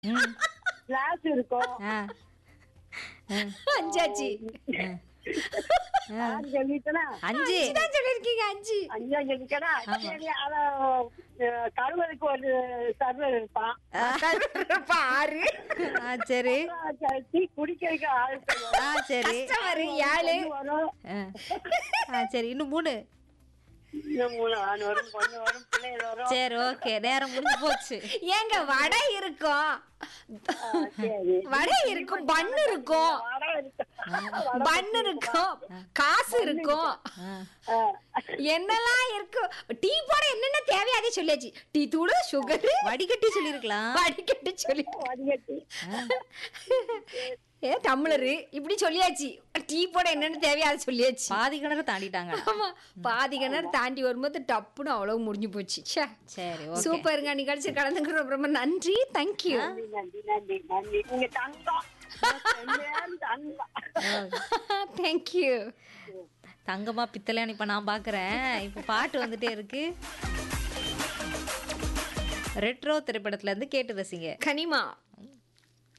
ம் கிளாஸ் இருக்கும் ஆ ஆ, அஞ்சாச்சு ஆ. ஆறு சொல்லிட்டனா அஞ்சு தான் சொல்லிருக்கீங்க அஞ்சு அஞ்சா சொல்லிட்டனா சரி அத கருவலுக்கு ஒரு சர்வர் இருப்பான் அப்ப ஆறு ஆ சரி அப்புறம் டீ குடிக்கிறதுக்கு ஆள் ஆ சரி கஸ்டமர் ஏழு வரும் ஆ. ஆ சரி இன்னும் மூணு இன்னும் மூணு ஆண் வரும் பொண்ணு வரும் பிள்ளைகள் வரும் சரி ஓகே நேரம் முடிஞ்சு போச்சு ஏங்க வடை இருக்கும் ஆ, சரி வடை இருக்கும் பன் இருக்கும் வடை இருக்கு. பன் இருக்கும் காசு இருக்கும் ஆ. ஆ, என்னெல்லாம் இருக்கும் டீ போட என்னென்ன தேவையோ அதே சொல்லியாச்சு டீ தூள் சுகர் வடிகட்டி சொல்லிருக்கலாம் வடிகட்டு சொல்லி வடிகட்டி ஏ டம்ளரு இப்படி சொல்லியாச்சு டீ போட என்னென்ன தேவையோ அதை சொல்லியாச்சு பாதி கிணறு தாண்டிட்டாங்க ஆமா பாதி கிணறு தாண்டி வரும்போது டப்புன்னு அவ்வளவு முடிஞ்சு போச்சு ச்சே. சரி ஓகே சூப்பருங்க நிகழ்ச்சி கலந்துக்கிற ரொம்ப ரொம்ப நன்றி தேங்க்யூ நன்றி நன்றி நன்றி நன்றி நீங்க தங்கம் உண்மையான தங்கம் தேங்க்யூ தங்கமா பித்தளையான்னு இப்ப நான் பாக்குறேன் இப்ப பாட்டு வந்துட்டே இருக்கு ரெட்ரோ திரைப்படத்துல இருந்து கேட்டு ரசிங்க கனிமா